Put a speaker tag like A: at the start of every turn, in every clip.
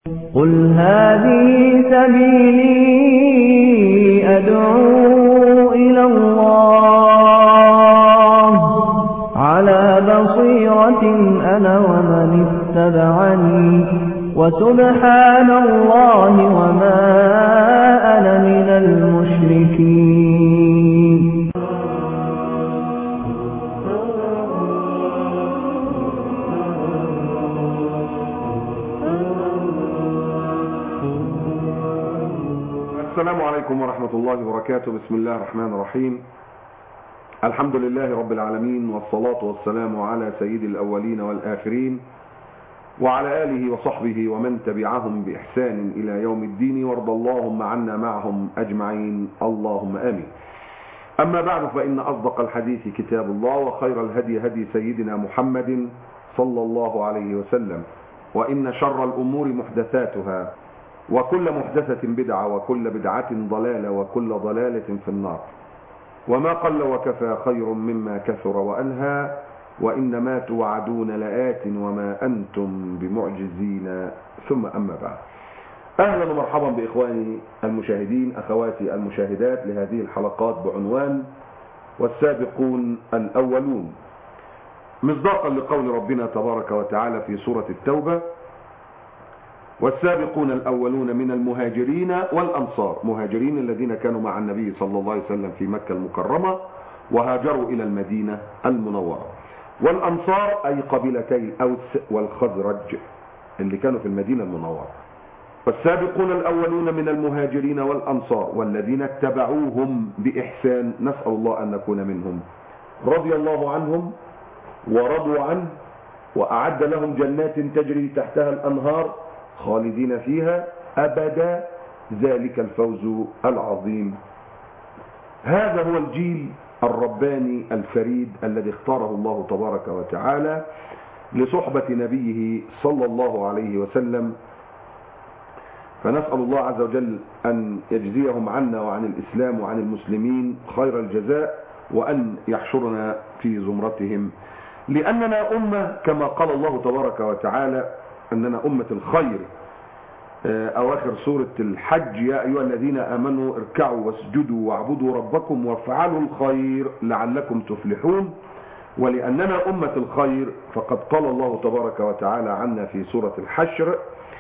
A: قل هذه سبيلي أدعو إلى الله على بصيرة أنا ومن اتبعني وسبحان الله وما أنا من المشركين
B: السلام عليكم ورحمة الله وبركاته بسم الله الرحمن الرحيم الحمد لله رب العالمين والصلاة والسلام على سيد الأولين والآخرين وعلى آله وصحبه ومن تبعهم بإحسان إلى يوم الدين وارض اللهم عنا معهم أجمعين اللهم آمين أما بعد فإن أصدق الحديث كتاب الله وخير الهدي هدي سيدنا محمد صلى الله عليه وسلم وإن شر الأمور محدثاتها وكل محدثة بدعة وكل بدعة ضلالة وكل ضلالة في النار وما قل وكفى خير مما كثر وألهى وإنما توعدون لآت وما أنتم بمعجزين ثم أما بعد أهلا ومرحبا بإخواني المشاهدين أخواتي المشاهدات لهذه الحلقات بعنوان والسابقون الأولون مصداقا لقول ربنا تبارك وتعالى في سورة التوبة والسابقون الأولون من المهاجرين والأنصار مهاجرين الذين كانوا مع النبي صلى الله عليه وسلم في مكة المكرمة وهاجروا إلى المدينة المنورة والأنصار أي قبيلتي الأوس والخزرج اللي كانوا في المدينة المنورة والسابقون الأولون من المهاجرين والأنصار والذين اتبعوهم بإحسان نسأل الله أن نكون منهم رضي الله عنهم ورضوا عنه وأعد لهم جنات تجري تحتها الأنهار خالدين فيها أبدا ذلك الفوز العظيم هذا هو الجيل الرباني الفريد الذي اختاره الله تبارك وتعالى لصحبة نبيه صلى الله عليه وسلم فنسأل الله عز وجل أن يجزيهم عنا وعن الإسلام وعن المسلمين خير الجزاء وأن يحشرنا في زمرتهم لأننا أمة كما قال الله تبارك وتعالى أننا أمة الخير أواخر سورة الحج يا أيها الذين آمنوا اركعوا واسجدوا واعبدوا ربكم وافعلوا الخير لعلكم تفلحون ولأننا أمة الخير فقد قال الله تبارك وتعالى عنا في سورة الحشر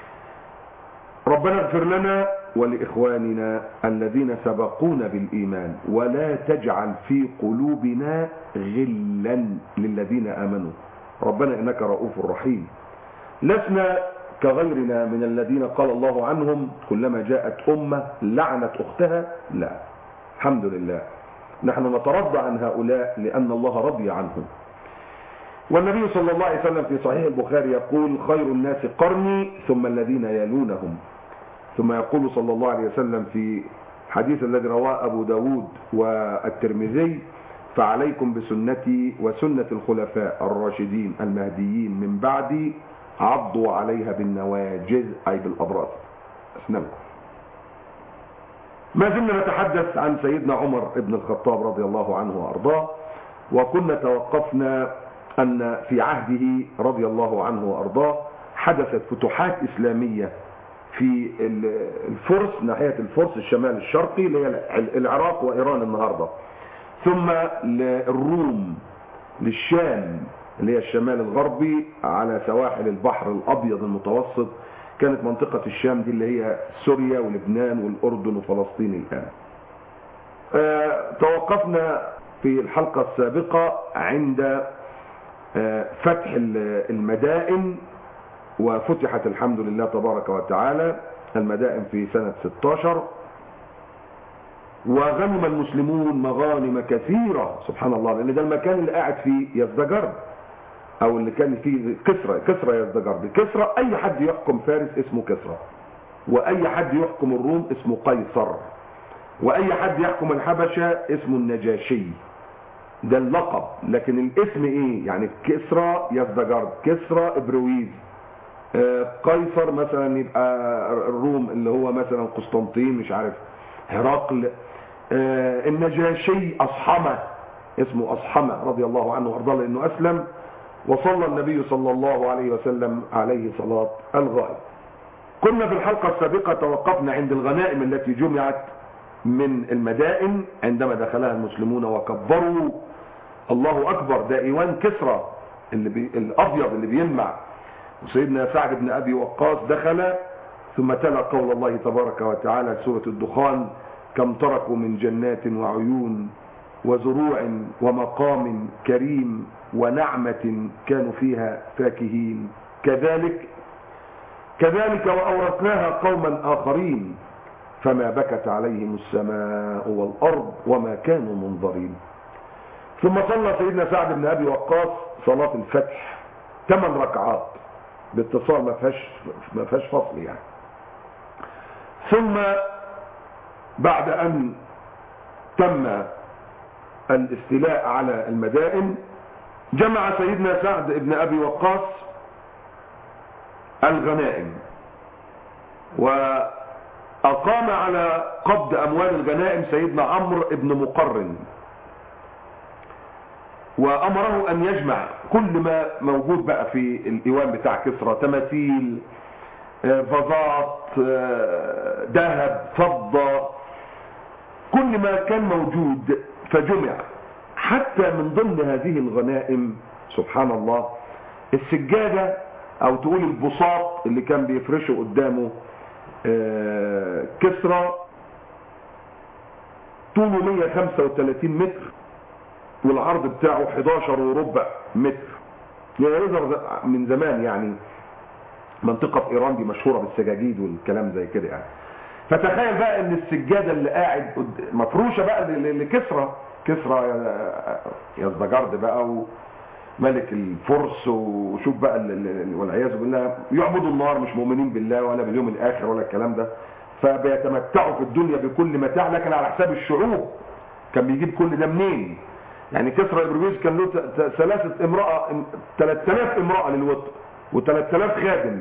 B: ربنا اغفر لنا ولإخواننا الذين سبقونا بالإيمان ولا تجعل في قلوبنا غلا للذين آمنوا ربنا إنك رؤوف رحيم لسنا كغيرنا من الذين قال الله عنهم كلما جاءت أمة لعنت أختها لا الحمد لله نحن نترضى عن هؤلاء لأن الله رضي عنهم والنبي صلى الله عليه وسلم في صحيح البخاري يقول خير الناس قرني ثم الذين يلونهم ثم يقول صلى الله عليه وسلم في حديث الذي رواه أبو داود والترمذي فعليكم بسنتي وسنة الخلفاء الراشدين المهديين من بعدي عضوا عليها بالنواجذ أي بالأبراس أسنانكم ما زلنا نتحدث عن سيدنا عمر بن الخطاب رضي الله عنه وأرضاه وكنا توقفنا أن في عهده رضي الله عنه وأرضاه حدثت فتوحات إسلامية في الفرس ناحية الفرس الشمال الشرقي اللي هي العراق وإيران النهاردة ثم للروم للشام اللي هي الشمال الغربي على سواحل البحر الأبيض المتوسط كانت منطقة الشام دي اللي هي سوريا ولبنان والأردن وفلسطين الآن أه توقفنا في الحلقة السابقة عند أه فتح المدائن وفتحت الحمد لله تبارك وتعالى المدائن في سنة 16 وغنم المسلمون مغانم كثيرة سبحان الله لأن ده المكان اللي قاعد فيه يزدجرد او اللي كان فيه كسرى كسرى يزدجرد كسرى اي حد يحكم فارس اسمه كسرى واي حد يحكم الروم اسمه قيصر واي حد يحكم الحبشة اسمه النجاشي ده اللقب لكن الاسم ايه يعني كسرى يزدجرد كسرى ابرويز قيصر مثلا يبقى الروم اللي هو مثلا قسطنطين مش عارف هرقل النجاشي اصحمه اسمه اصحمه رضي الله عنه وارضاه لانه اسلم وصلى النبي صلى الله عليه وسلم عليه صلاة الغائب كنا في الحلقة السابقة توقفنا عند الغنائم التي جمعت من المدائن عندما دخلها المسلمون وكبروا الله أكبر ده إيوان كسرى اللي بي الأبيض اللي بيلمع وسيدنا سعد بن أبي وقاص دخل ثم تلا قول الله تبارك وتعالى سورة الدخان كم تركوا من جنات وعيون وزروع ومقام كريم ونعمة كانوا فيها فاكهين كذلك كذلك وأورثناها قوما آخرين فما بكت عليهم السماء والأرض وما كانوا منظرين ثم صلى سيدنا سعد بن أبي وقاص صلاة الفتح ثمان ركعات باتصال ما فيهاش ما فيهاش فصل يعني ثم بعد أن تم الاستيلاء على المدائن جمع سيدنا سعد بن أبي وقاص الغنائم وأقام على قبض أموال الغنائم سيدنا عمرو بن مقرن وأمره أن يجمع كل ما موجود بقى في الإيوان بتاع كسرى تماثيل فضات ذهب فضة كل ما كان موجود فجمع حتى من ضمن هذه الغنائم سبحان الله السجادة او تقول البساط اللي كان بيفرشه قدامه كسرى طوله 135 متر والعرض بتاعه 11 وربع متر يعني يظهر من زمان يعني منطقة ايران دي مشهورة بالسجاجيد والكلام زي كده يعني فتخيل بقى ان السجادة اللي قاعد مفروشة بقى لكسرى كسرى يا الزجرد بقى وملك الفرس وشوف بقى والعياذ بالله يعبدوا النار مش مؤمنين بالله ولا باليوم الاخر ولا الكلام ده فبيتمتعوا في الدنيا بكل متاع لكن على حساب الشعوب كان بيجيب كل ده منين يعني كسرى ابرويز كان له ثلاثة امرأة 3000 امرأة للوطء و3000 خادم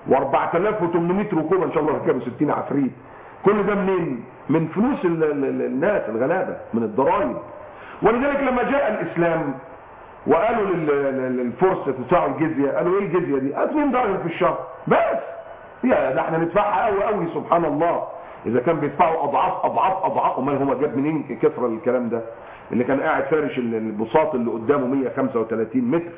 B: و4800 ركوبة ان شاء الله ركبوا 60 عفريت كل ده منين من فلوس ال ال الناس الغلابة من الضرائب ولذلك لما جاء الاسلام وقالوا للفرس بتاعوا الجزية قالوا ايه الجزية دي قالوا 2 درهم في الشهر بس يا ده احنا ندفعها قوي قوي سبحان الله اذا كان بيدفعوا اضعاف اضعاف اضعاف امال هم جاب منين كسر الكلام ده اللي كان قاعد فارش البساط اللي قدامه 135 متر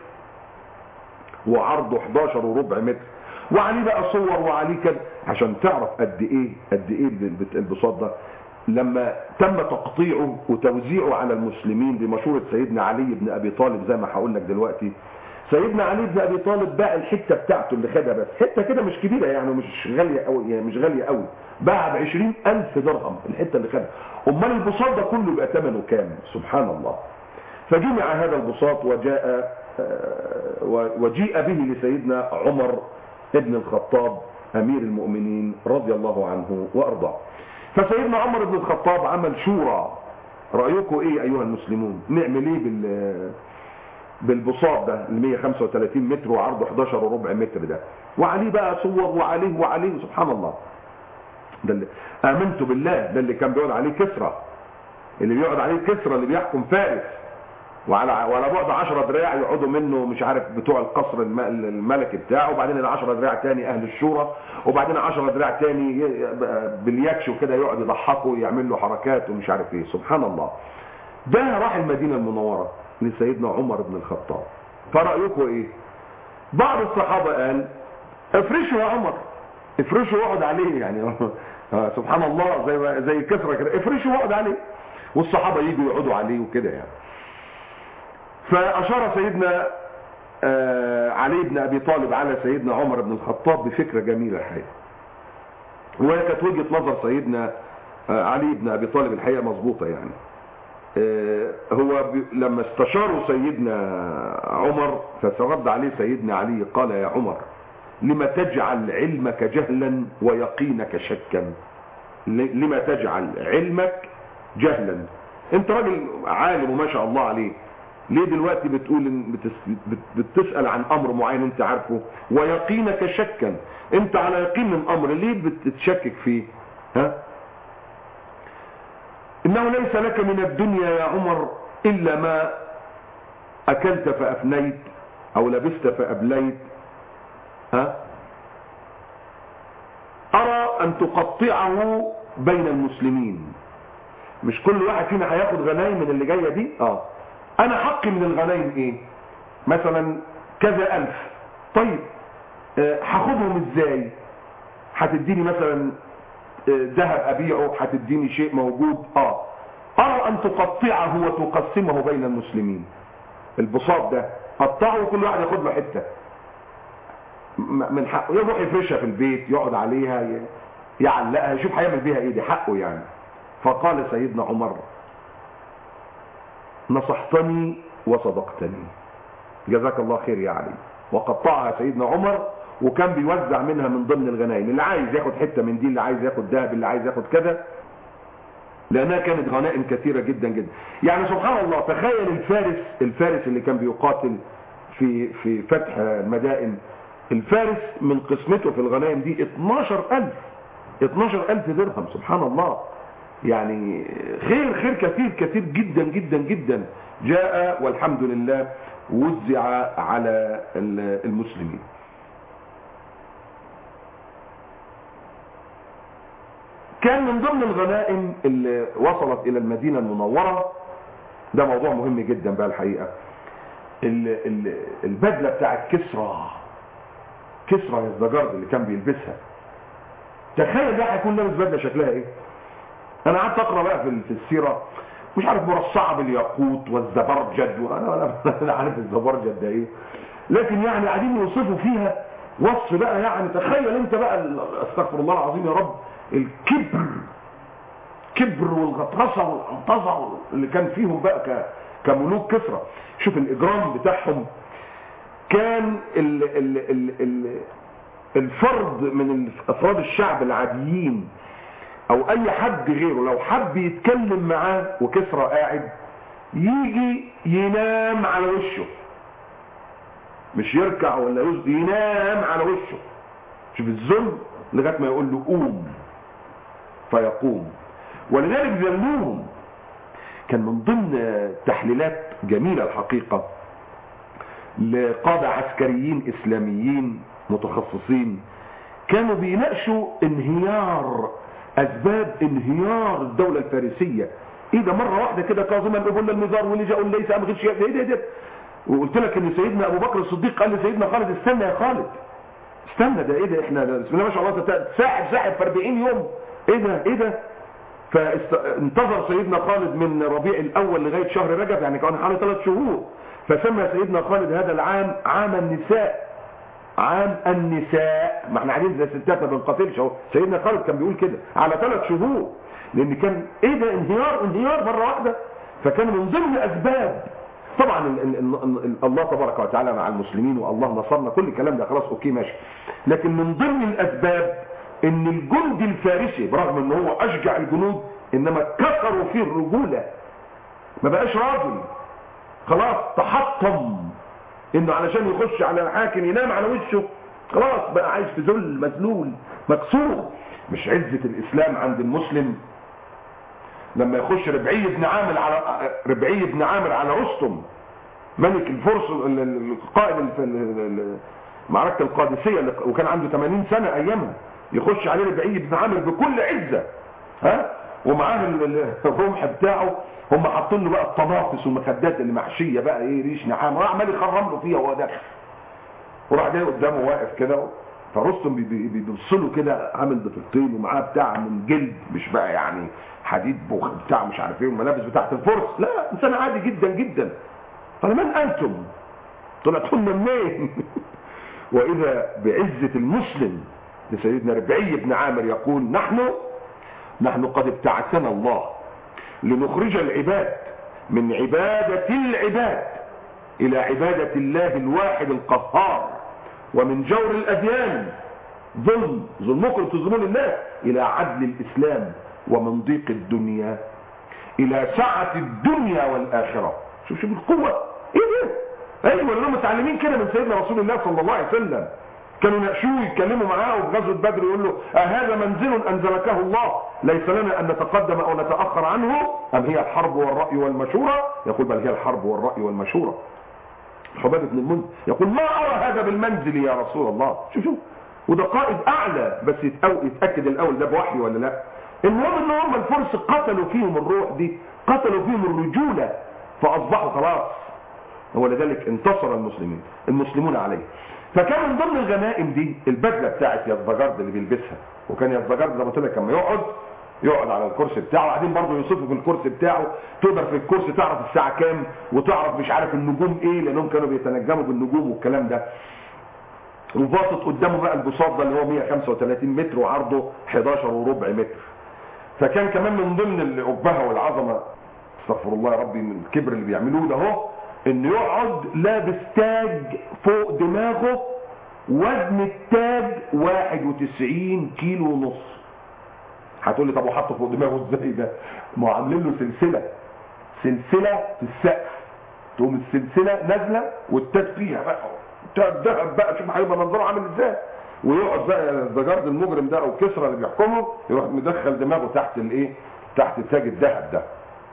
B: وعرضه 11 وربع متر وعليه بقى صور وعليه كده عشان تعرف قد ايه قد ايه البساط ده لما تم تقطيعه وتوزيعه على المسلمين بمشورة سيدنا علي بن ابي طالب زي ما هقول لك دلوقتي سيدنا علي بن ابي طالب باع الحته بتاعته اللي خدها بس حته كده مش كبيره يعني مش غاليه قوي يعني مش غاليه قوي باع ب 20000 درهم الحته اللي خدها امال البساط ده كله يبقى ثمنه كام سبحان الله فجمع هذا البساط وجاء وجيء به لسيدنا عمر ابن الخطاب امير المؤمنين رضي الله عنه وارضاه فسيدنا عمر بن الخطاب عمل شورى رايكم ايه ايها المسلمون نعمل ايه بال بالبساط ده ال 135 متر وعرضه 11 وربع متر ده وعليه بقى صور وعليه وعليه سبحان الله ده اللي امنت بالله ده اللي كان بيقعد عليه كسرى اللي بيقعد عليه كسرى اللي بيحكم فارس وعلى وعلى بعد 10 دراع يقعدوا منه مش عارف بتوع القصر الملكي بتاعه وبعدين ال 10 دراع تاني اهل الشورى وبعدين 10 دراع تاني باليكش وكده يقعد يضحكوا ويعمل له حركات ومش عارف ايه سبحان الله ده راح المدينه المنوره لسيدنا عمر بن الخطاب فرأيكم ايه بعض الصحابة قال افرشوا يا عمر افرشوا واقعد عليه يعني سبحان الله زي زي كسرة كده افرشوا واقعد عليه والصحابة يجوا يقعدوا عليه وكده يعني فأشار سيدنا علي بن أبي طالب على سيدنا عمر بن الخطاب بفكرة جميلة الحقيقة وهي كانت وجهة نظر سيدنا علي بن أبي طالب الحقيقة مظبوطة يعني هو لما استشاروا سيدنا عمر فرد عليه سيدنا علي قال يا عمر لما تجعل علمك جهلا ويقينك شكا لما تجعل علمك جهلا انت راجل عالم وما شاء الله عليه ليه دلوقتي بتقول بتسأل عن امر معين انت عارفه ويقينك شكا انت على يقين من امر ليه بتتشكك فيه ها انه ليس لك من الدنيا يا عمر الا ما اكلت فافنيت او لبست فابليت ها أن تقطعه بين المسلمين مش كل واحد فينا هياخد غنايم من اللي جاية دي اه انا حقي من الغنايم ايه مثلا كذا الف طيب آه، هاخدهم ازاي هتديني مثلا آه، ذهب ابيعه هتديني شيء موجود اه ارى ان تقطعه وتقسمه بين المسلمين البساط ده قطعه وكل واحد ياخد له حته م- من حقه يروح يفرشها في البيت يقعد عليها ي- يعلقها يشوف هيعمل بيها ايه دي حقه يعني فقال سيدنا عمر نصحتني وصدقتني جزاك الله خير يا علي وقطعها سيدنا عمر وكان بيوزع منها من ضمن الغنائم اللي عايز ياخد حته من دي اللي عايز ياخد ذهب اللي عايز ياخد كذا لانها كانت غنائم كثيره جدا جدا يعني سبحان الله تخيل الفارس الفارس اللي كان بيقاتل في في فتح المدائن الفارس من قسمته في الغنائم دي 12000 12000 درهم سبحان الله يعني خير خير كثير كثير جدا جدا جدا جاء والحمد لله وزع على المسلمين كان من ضمن الغنائم اللي وصلت الى المدينة المنورة ده موضوع مهم جدا بقى الحقيقة ال- ال- البدلة بتاعت كسرى كسرى الزجرد اللي كان بيلبسها تخيل بقى هيكون لابس بدلة شكلها ايه انا قعدت اقرا بقى في في السيره مش عارف مرصعه بالياقوت والزبرجد وانا ولا انا عارف الزبرجد ده ايه لكن يعني قاعدين يوصفوا فيها وصف بقى يعني تخيل انت بقى ال- استغفر الله العظيم يا رب الكبر كبر والغطرسه والعنطزه اللي كان فيهم بقى ك- كملوك كسرى شوف الاجرام بتاعهم كان ال ال ال ال الفرد من افراد الشعب العاديين او اي حد غيره لو حب يتكلم معاه وكسرى قاعد يجي ينام على وشه مش يركع ولا يسجد ينام على وشه شوف الذل لغايه ما يقول له قوم فيقوم ولذلك ذلوهم كان من ضمن تحليلات جميله الحقيقه لقاده عسكريين اسلاميين متخصصين كانوا بيناقشوا انهيار اسباب انهيار الدولة الفارسية ايه ده مرة واحدة كده كاظما ابن المزار ولجأ ليس ام غير ايه ده ايه ده وقلت لك ان سيدنا ابو بكر الصديق قال لسيدنا خالد استنى يا خالد استنى ده ايه ده احنا ده بسم الله ما شاء الله تت- ساحب ساحب في 40 يوم ايه ده ايه ده فانتظر سيدنا خالد من ربيع الاول لغايه شهر رجب يعني كان حوالي ثلاث شهور فسمى سيدنا خالد هذا العام عام النساء عام النساء ما احنا قاعدين زي الستات ما بنقاتلش اهو سيدنا خالد كان بيقول كده على ثلاث شهور لان كان ايه ده انهيار انهيار مره واحده فكان من ضمن اسباب طبعا ال ال ال ال الله تبارك وتعالى مع المسلمين والله نصرنا كل الكلام ده خلاص اوكي ماشي لكن من ضمن الاسباب ان الجندي الفارسي برغم ان هو اشجع الجنود انما كسروا فيه الرجوله ما بقاش راجل خلاص تحطم انه علشان يخش على الحاكم ينام على وشه خلاص بقى عايش في ذل مذلول مكسور مش عزة الاسلام عند المسلم لما يخش ربعي بن عامر على ربعي بن عامر على رستم ملك الفرس ال- ال- القائد ال- ال- ال- معركة القادسية اللي- وكان عنده 80 سنة ايامها يخش عليه ربعي بن عامر بكل عزة ها ومعاه ال- ال- الرمح بتاعه هم حاطين له بقى الطنافس والمخدات اللي محشيه بقى ايه ريش نعام راح عمال يخرم له فيها وهو داخل وراح جاي قدامه واقف كده فرستم بي- بي- بيبص له كده عامل ضفيرتين ومعاه بتاع من جلد مش بقى يعني حديد بوخ بتاع مش عارف ايه والملابس بتاعت الفرس لا انسان عادي جدا جدا قال من انتم طلعتم منين واذا بعزه المسلم لسيدنا ربعي بن عامر يقول نحن نحن قد ابتعثنا الله لنخرج العباد من عبادة العباد إلى عبادة الله الواحد القهار ومن جور الأديان ظلم ظلمكم تظلمون الله إلى عدل الإسلام ومن ضيق الدنيا إلى سعة الدنيا والآخرة شوف شوف القوة إيه ده؟ أيوة لهم متعلمين كده من سيدنا رسول الله صلى الله عليه وسلم كانوا يناقشوه يتكلموا معاه وفي غزوه بدر يقول له أهذا منزل أنزلكه الله ليس لنا أن نتقدم أو نتأخر عنه أم هي الحرب والرأي والمشورة يقول بل هي الحرب والرأي والمشورة حباب بن المنذر يقول ما أرى هذا بالمنزل يا رسول الله شوف شوف وده قائد اعلى بس يتأو- يتاكد الاول ده بوحي ولا لا المهم ان هم الفرس قتلوا فيهم الروح دي قتلوا فيهم الرجوله فاصبحوا خلاص ولذلك انتصر المسلمين المسلمون عليه فكان من ضمن الغنائم دي البدله بتاعت يزدجرد اللي بيلبسها وكان يزدجرد زي ما قلت لك لما يقعد يقعد على الكرسي بتاعه وبعدين برضه يوصفه في الكرسي بتاعه تقدر في الكرسي تعرف الساعه كام وتعرف مش عارف النجوم ايه لانهم كانوا بيتنجموا بالنجوم والكلام ده وباسط قدامه بقى البساط ده اللي هو 135 متر وعرضه 11 وربع متر فكان كمان من ضمن الأبهة والعظمة استغفر الله يا ربي من الكبر اللي بيعملوه ده اهو انه يقعد لابس تاج فوق دماغه وزن التاج 91 كيلو ونص هتقول لي طب وحطه فوق دماغه ازاي ده ما هو عاملين له سلسله سلسله في السقف تقوم السلسله نازله والتاج فيها بقى تاج ذهب بقى شوف هيبقى منظره عامل ازاي ويقعد بقى الزجارد المجرم ده او كسرى اللي بيحكمه يروح مدخل دماغه تحت الايه تحت تاج الذهب ده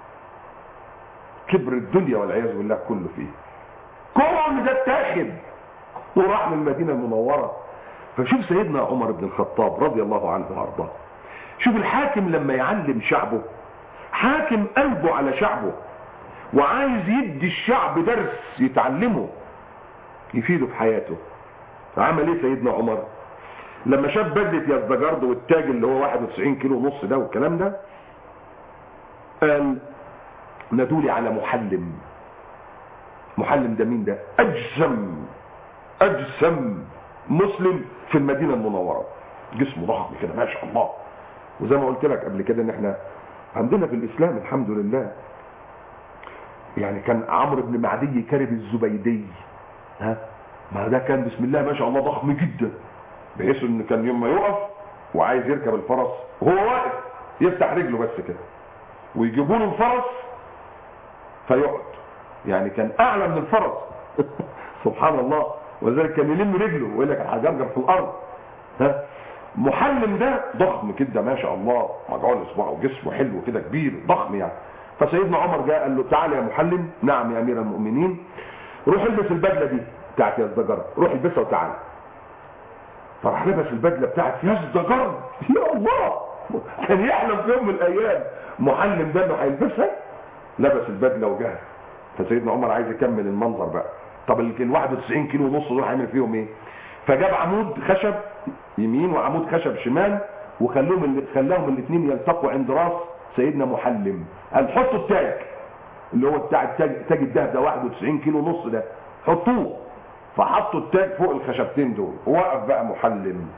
B: كبر الدنيا والعياذ بالله كله فيه كل ده اتاخد وراح من المدينه المنوره فشوف سيدنا عمر بن الخطاب رضي الله عنه وارضاه شوف الحاكم لما يعلم شعبه حاكم قلبه على شعبه وعايز يدي الشعب درس يتعلمه يفيده في حياته عمل ايه سيدنا عمر لما شاف بدلة يزدجرد والتاج اللي هو 91 كيلو ونص ده والكلام ده قال نادولي على محلم محلم ده مين ده اجسم اجسم مسلم في المدينة المنورة جسمه ضخم كده ما شاء الله وزي ما قلت لك قبل كده ان احنا عندنا في الاسلام الحمد لله يعني كان عمرو بن معدي كرب الزبيدي ها ما ده كان بسم الله ما شاء الله ضخم جدا بحيث ان كان يوم ما يقف وعايز يركب الفرس وهو واقف يفتح رجله بس كده ويجيبوا له الفرس فيقعد يعني كان اعلى من الفرس سبحان الله ولذلك كان يلم رجله ويقول لك هجرجر في الارض ها محلم ده ضخم كده ما شاء الله مجعول اصبعه وجسمه حلو كده كبير ضخم يعني فسيدنا عمر جاء قال له تعالى يا محلم نعم يا امير المؤمنين روح البس البدله دي بتاعت يزدجر روح البسها وتعالى فراح لبس البدله بتاعت يزدجر يا الله كان يحلم في يوم من الايام محلم ده انه هيلبسها لبس البدله وجهز فسيدنا عمر عايز يكمل المنظر بقى طب ال 91 كيلو ونص دول هيعمل فيهم ايه فجاب عمود خشب يمين وعمود خشب شمال وخلوهم خلاهم الاثنين يلتقوا عند راس سيدنا محلم قال حطوا التاج اللي هو بتاع التاج تاج الدهب ده 91 كيلو ونص ده حطوه فحطوا التاج فوق الخشبتين دول ووقف بقى محلم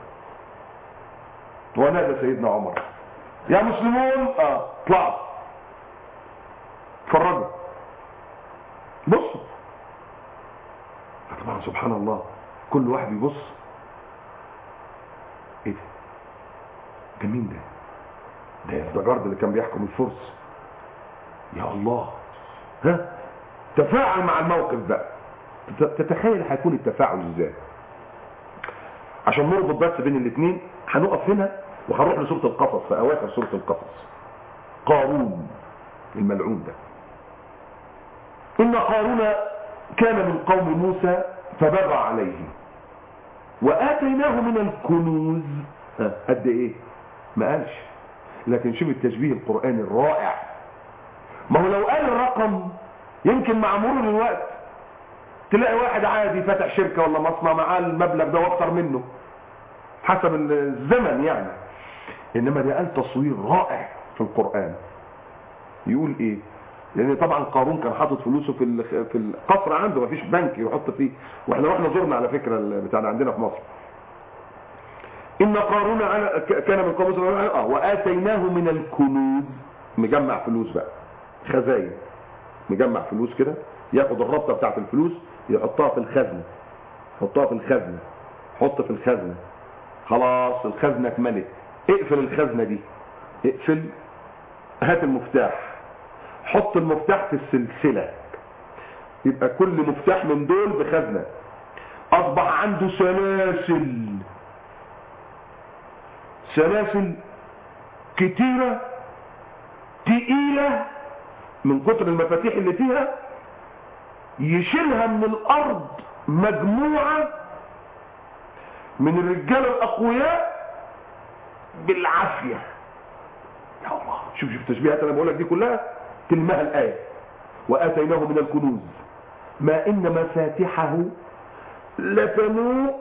B: ونادى سيدنا عمر يا مسلمون اه اطلعوا اتفرجوا بصوا طبعا سبحان الله كل واحد يبص ايه ده ده مين ده ده يزدجرد اللي كان بيحكم الفرس يا الله ها تفاعل مع الموقف بقى تتخيل هيكون التفاعل ازاي عشان نربط بس بين الاثنين هنقف هنا وهنروح لسوره القصص في اواخر سوره القصص قارون الملعون ده ان قارون كان من قوم موسى فبغى عليه واتيناه من الكنوز ها، قد ايه ما قالش لكن شوف التشبيه القراني الرائع ما هو لو قال الرقم يمكن مع مرور الوقت تلاقي واحد عادي فتح شركة ولا مصنع معاه المبلغ ده واكتر منه حسب الزمن يعني انما ده قال تصوير رائع في القرآن يقول ايه لان طبعا قارون كان حاطط فلوسه في ال- في القصر عنده مفيش بنك يحط فيه واحنا رحنا زرنا على فكره ال- بتاعنا عندنا في مصر ان قارون على ك- كان من قوم موسى اه واتيناه من الكنوز مجمع فلوس بقى خزاين مجمع فلوس كده ياخد الربطه بتاعت الفلوس يحطها في الخزنه يحطها في الخزنه حط في الخزنه خلاص الخزنه اتملت اقفل الخزنه دي اقفل هات المفتاح حط المفتاح في السلسله يبقى كل مفتاح من دول بخزنه اصبح عنده سلاسل سلاسل كتيره تقيله من كتر المفاتيح اللي فيها يشيلها من الارض مجموعة من الرجال الاقوياء بالعافيه يا الله شوف شوف التشبيهات اللي انا بقول لك دي كلها تلمها الايه واتيناه من الكنوز ما ان مفاتحه لتنوء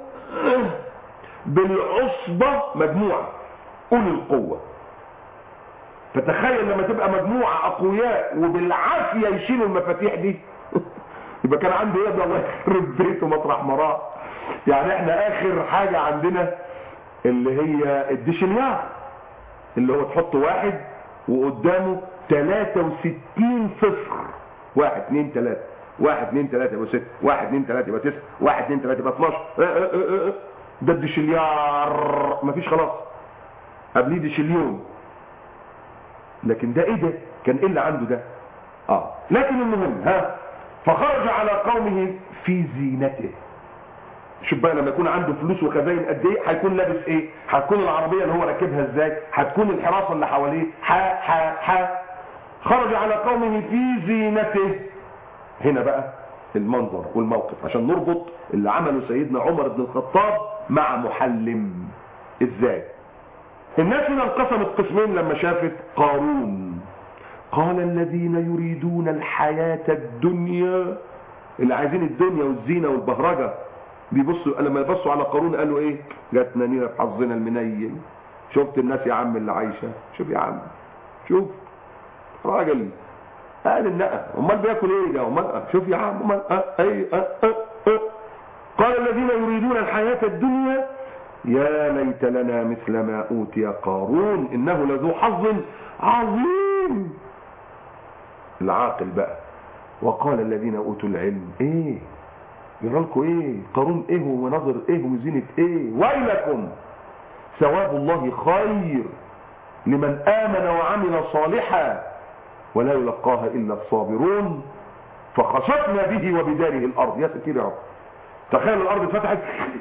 B: بالعصبه مجموعه اولي القوه فتخيل لما تبقى مجموعه اقوياء وبالعافيه يشيلوا المفاتيح دي يبقى كان عنده ايه ده الله يخرب بيته مطرح مراه يعني احنا اخر حاجه عندنا اللي هي الديشنيار اللي هو تحط واحد وقدامه 63 صفر واحد اتنين تلاتة واحد اتنين تلاتة يبقى ست واحد اتنين تلاتة يبقى تسعة واحد اتنين تلاتة يبقى 12 اه اه اه اه. ده الديشليار مفيش خلاص قبليه ديشليون لكن ده ايه ده كان ايه اللي عنده ده اه لكن المهم ها فخرج على قومه في زينته شوف بقى لما يكون عنده فلوس وخزاين قد ايه هيكون لابس ايه هتكون العربيه اللي هو راكبها ازاي هتكون الحراسه اللي حواليه ح ح ح خرج على قومه في زينته هنا بقى المنظر والموقف عشان نربط اللي عمله سيدنا عمر بن الخطاب مع محلم ازاي الناس هنا انقسمت قسمين لما شافت قارون قال الذين يريدون الحياة الدنيا اللي عايزين الدنيا والزينة والبهرجة بيبصوا لما يبصوا على قارون قالوا ايه جاتنا نيرة في حظنا المنيل شفت الناس يا عم اللي عايشة شوف يا عم شوف راجل قال النقى امال بياكل ايه ده امال شوف يا عم امال اه اي اه اه اه قال الذين يريدون الحياة الدنيا يا ليت لنا مثل ما اوتي قارون انه لذو حظ عظيم العاقل بقى وقال الذين اوتوا العلم ايه يرى لكم ايه قارون ايه ومناظر ايه وزينة ايه ويلكم ثواب الله خير لمن امن وعمل صالحا ولا يلقاها الا الصابرون فخسفنا به وبداره الارض يا ستير يا رب تخيل الارض فتحت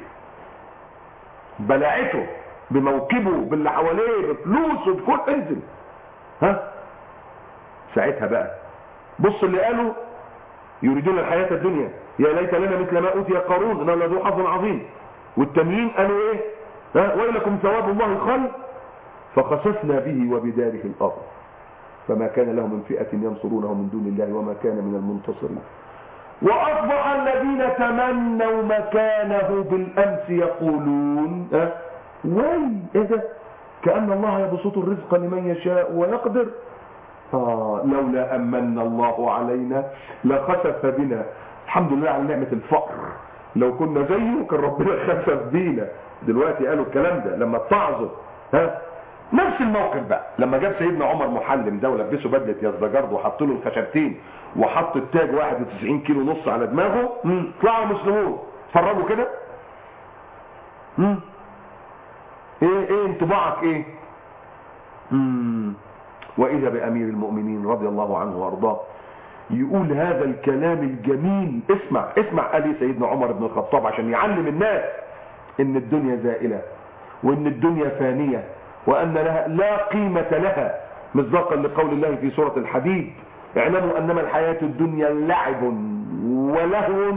B: بلعته بموكبه باللي حواليه بفلوسه بكل انزل ها ساعتها بقى بص اللي قالوا يريدون الحياة الدنيا يا ليت لنا مثل ما اوتي قارون انه لذو حظ عظيم والتانيين قالوا ايه ها ويلكم ثواب الله خير فخسفنا به وبداره الارض فما كان له من فئة ينصرونه من دون الله وما كان من المنتصرين واصبح الذين تمنوا مكانه بالامس يقولون ها وي ايه ده كأن الله يبسط الرزق لمن يشاء ويقدر آه لولا أمن الله علينا لخسف بنا الحمد لله على نعمة الفقر لو كنا زيه كان ربنا خسف بينا دلوقتي قالوا الكلام ده لما اتعظوا ها نفس الموقف بقى لما جاب سيدنا عمر محلم ده ولبسه بدله يزدجرد وحط له الخشبتين وحط التاج 91 كيلو نص على دماغه طلعوا مسلمون اتفرجوا كده مم. ايه ايه انطباعك ايه مم. واذا بامير المؤمنين رضي الله عنه وارضاه يقول هذا الكلام الجميل اسمع اسمع قال سيدنا عمر بن الخطاب عشان يعلم الناس ان الدنيا زائلة وان الدنيا فانية وان لها لا قيمة لها مصداقا لقول الله في سورة الحديد اعلموا انما الحياة الدنيا لعب ولهو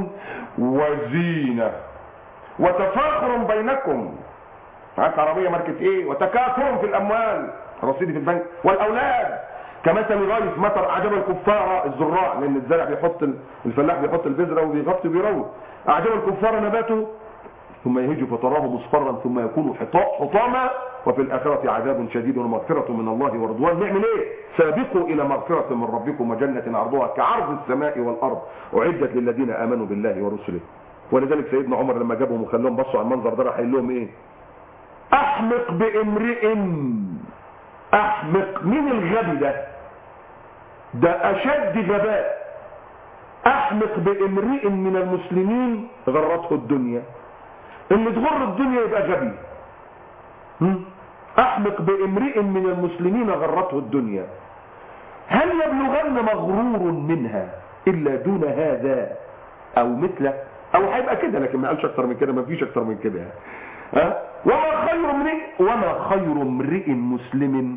B: وزينة وتفاخر بينكم معاك عربية ماركة ايه وتكاثر في الاموال رصيدي في البنك والاولاد كمثل غيث مطر اعجب الكفار الزراع لان الزرع بيحط الفلاح بيحط البذره وبيغطي وبيروي اعجب الكفار نباته ثم يهج فتراه مصفرا ثم يكون حطاما وفي الآخرة عذاب شديد ومغفرة من الله ورضوان نعمل ايه سابقوا إلى مغفرة من ربكم وجنة عرضها كعرض السماء والأرض أعدت للذين آمنوا بالله ورسله ولذلك سيدنا عمر لما جابهم وخلوهم بصوا على المنظر ده راح قايل لهم ايه احمق بامرئ احمق مين الغبي ده ده اشد غباء احمق بامرئ من المسلمين غرته الدنيا اللي تغر الدنيا يبقى غبي احمق بامرئ من المسلمين غرته الدنيا هل يبلغن مغرور منها الا دون هذا او مثله او هيبقى كده لكن ما قالش اكتر من كده ما فيش اكتر من كده يعني ها وما خير امرئ وما خير امرئ مسلم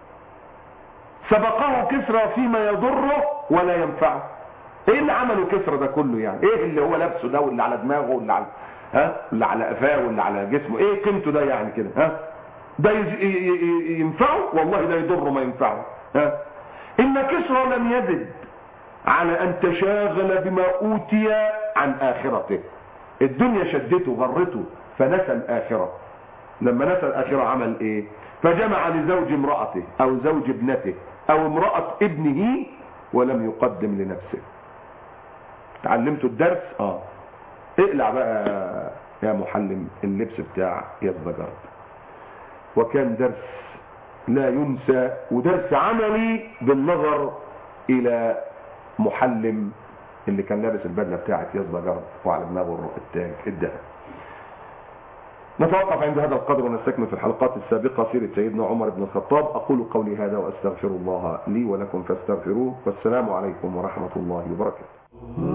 B: سبقه كسرى فيما يضره ولا ينفعه ايه اللي عمله كسرى ده كله يعني ايه اللي هو لابسه ده واللي على دماغه واللي على ها اللي على قفاه واللي على جسمه ايه قيمته ده يعني كده ها ده يز- ي- ي- ي- ينفعه والله ده يضره ما ينفعه ها ان كسرى لم يزد على ان تشاغل بما اوتي عن اخرته الدنيا شدته غرته فنسى الاخره لما نسى الاخره عمل ايه فجمع لزوج امراته او زوج ابنته او امراه ابنه ولم يقدم لنفسه تعلمتوا الدرس اه اقلع بقى يا محلم اللبس بتاع يزبجرد وكان درس لا ينسى ودرس عملي بالنظر الى محلم اللي كان لابس البدله بتاعت يزبجرد وعلى دماغه التاج الذهب نتوقف عند هذا القدر ونستكمل في الحلقات السابقة سيرة سيدنا عمر بن الخطاب أقول قولي هذا وأستغفر الله لي ولكم فاستغفروه والسلام عليكم ورحمة الله وبركاته